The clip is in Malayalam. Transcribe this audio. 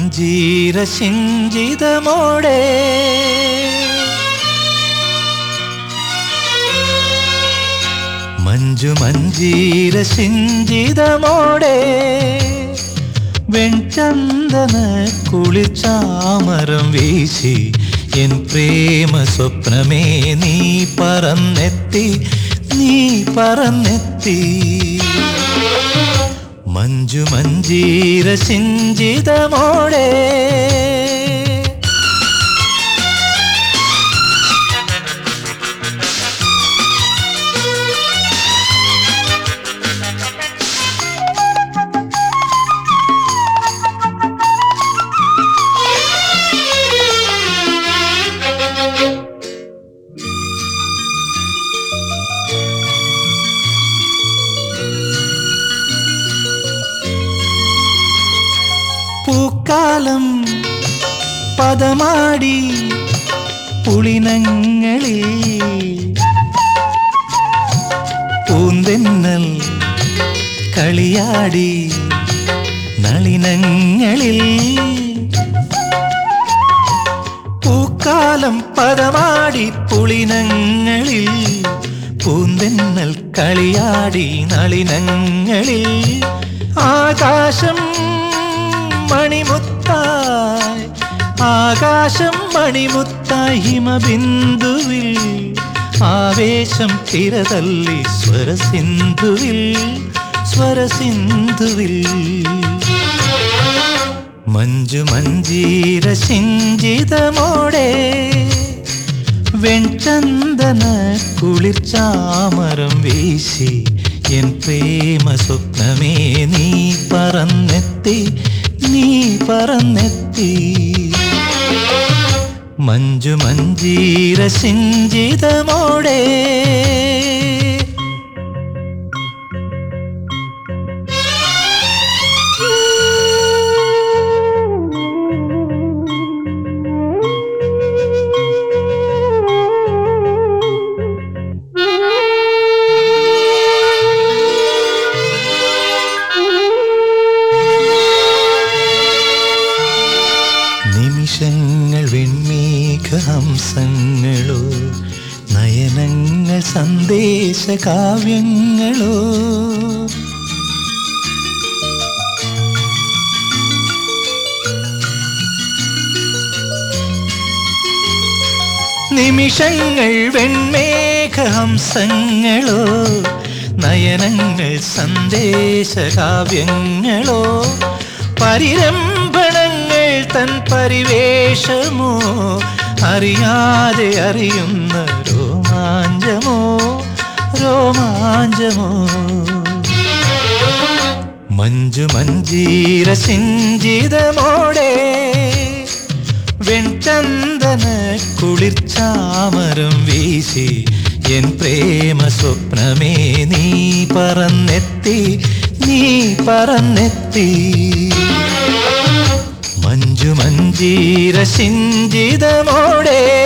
മഞ്ജീര സിഞ്ചിതമോടെ മഞ്ജു മഞ്ജീര സിഞ്ചിതമോടെ വെൺചന്ദന കുളിച്ചാമരം വീശി എൻ പ്രേമ സ്വപ്നമേ നീ പറന്നെത്തി നീ പറന്നെത്തി മഞ്ജു മഞ്ജീര സിഞ്ചിതമോടെ പൂക്കാലം പദമാടി പുളിനങ്ങളിൽ പൂന്തെന്നൽ കളിയാടി നളിനങ്ങളിൽ പൂക്കാലം പദമാടി പുളിനങ്ങളിൽ പൂന്തെന്നൽ കളിയാടി നളിനങ്ങളിൽ ആകാശം മണിമുത്തായി ആകാശം മണിമുത്തായി ഹിമബിന്ദുവിൽ ആവേശം തിരതല്ലി സ്വരസിന്ധുവിൽ സ്വരസിന്ധുവിൽ മഞ്ജു മഞ്ജീര സിഞ്ചിതമോടെ വെൺചന്ദന കുളിർച്ചാമരം വീശി എൻ പ്രേമ സ്വപ്നമേ നീ പറന്നെത്തി നീ പറന്നെത്തി മഞ്ജു മഞ്ജീര സിഞ്ചിതമോടെ നിമിഷങ്ങൾ വെൺമേഘഹംസങ്ങളോ നയനങ്ങൾ സന്ദേശ കാവ്യങ്ങളോ നിമിഷങ്ങൾ വെൺമേഘഹംസങ്ങളോ നയനങ്ങൾ സന്ദേശ കാവ്യങ്ങളോ പരിരംഭണങ്ങൾ തൻ പരിവേഷമോ അറിയാതെ അറിയുന്ന രോമാഞ്ചമോ രോമാഞ്ചമോ മഞ്ജു മഞ്ജീര സിഞ്ചിതമോടെ വെൺചന്ദന കുളിർച്ചാമരം വീശി എൻ പ്രേമ സ്വപ്നമേ നീ പറന്നെത്തി നീ പറന്നെത്തി മഞ്ജു മഞ്ജീര സിഞ്ചിതമോടെ